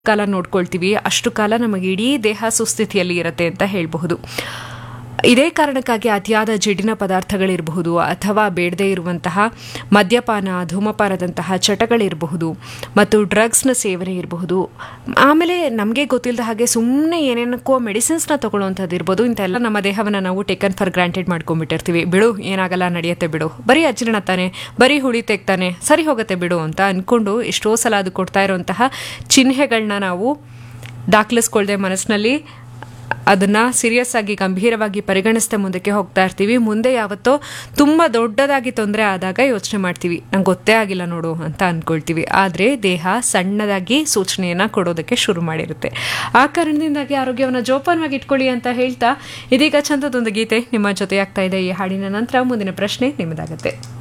ಕಾಲ ನೋಡ್ಕೊಳ್ತೀವಿ ಅಷ್ಟು ಕಾಲ ನಮಗೆ ಇಡೀ ದೇಹ ಸುಸ್ಥಿತಿಯಲ್ಲಿ ಇರುತ್ತೆ ಅಂತ ಹೇಳಬಹುದು ಇದೇ ಕಾರಣಕ್ಕಾಗಿ ಅತಿಯಾದ ಜಿಡ್ಡಿನ ಪದಾರ್ಥಗಳಿರಬಹುದು ಅಥವಾ ಬೇಡದೇ ಇರುವಂತಹ ಮದ್ಯಪಾನ ಧೂಮಪಾನದಂತಹ ಚಟಗಳಿರಬಹುದು ಮತ್ತು ಡ್ರಗ್ಸ್ನ ಸೇವನೆ ಇರಬಹುದು ಆಮೇಲೆ ನಮಗೆ ಗೊತ್ತಿಲ್ಲದ ಹಾಗೆ ಸುಮ್ಮನೆ ಏನೇನಕ್ಕೋ ಮೆಡಿಸಿನ್ಸ್ನ ತಗೊಳ್ಳುವಂಥದ್ದು ಇರ್ಬೋದು ಇಂಥೆಲ್ಲ ನಮ್ಮ ದೇಹವನ್ನು ನಾವು ಟೇಕನ್ ಫಾರ್ ಗ್ರಾಂಟೆಡ್ ಮಾಡ್ಕೊಂಡ್ಬಿಟ್ಟಿರ್ತೀವಿ ಬಿಡು ಏನಾಗಲ್ಲ ನಡೆಯುತ್ತೆ ಬಿಡು ಬರೀ ಅಜೀರ್ಣ ತಾನೆ ಬರೀ ಹುಳಿ ತೆಗ್ತಾನೆ ಸರಿ ಹೋಗುತ್ತೆ ಬಿಡು ಅಂತ ಅಂದ್ಕೊಂಡು ಎಷ್ಟೋ ಸಲ ಅದು ಕೊಡ್ತಾ ಇರುವಂತಹ ಚಿಹ್ನೆಗಳನ್ನ ನಾವು ದಾಖಲಿಸ್ಕೊಳ್ದೆ ಮನಸ್ಸಿನಲ್ಲಿ ಅದನ್ನ ಸೀರಿಯಸ್ ಆಗಿ ಗಂಭೀರವಾಗಿ ಪರಿಗಣಿಸ್ತಾ ಮುಂದಕ್ಕೆ ಹೋಗ್ತಾ ಇರ್ತೀವಿ ಮುಂದೆ ಯಾವತ್ತೋ ತುಂಬ ದೊಡ್ಡದಾಗಿ ತೊಂದರೆ ಆದಾಗ ಯೋಚನೆ ಮಾಡ್ತೀವಿ ನಂಗೆ ಗೊತ್ತೇ ಆಗಿಲ್ಲ ನೋಡು ಅಂತ ಅಂದ್ಕೊಳ್ತೀವಿ ಆದರೆ ದೇಹ ಸಣ್ಣದಾಗಿ ಸೂಚನೆಯನ್ನು ಕೊಡೋದಕ್ಕೆ ಶುರು ಮಾಡಿರುತ್ತೆ ಆ ಕಾರಣದಿಂದಾಗಿ ಆರೋಗ್ಯವನ್ನು ಜೋಪಾನವಾಗಿ ಇಟ್ಕೊಳ್ಳಿ ಅಂತ ಹೇಳ್ತಾ ಇದೀಗ ಚಂದದೊಂದು ಗೀತೆ ನಿಮ್ಮ ಜೊತೆ ಆಗ್ತಾ ಇದೆ ಈ ಹಾಡಿನ ನಂತರ ಮುಂದಿನ ಪ್ರಶ್ನೆ ನಿಮ್ಮದಾಗತ್ತೆ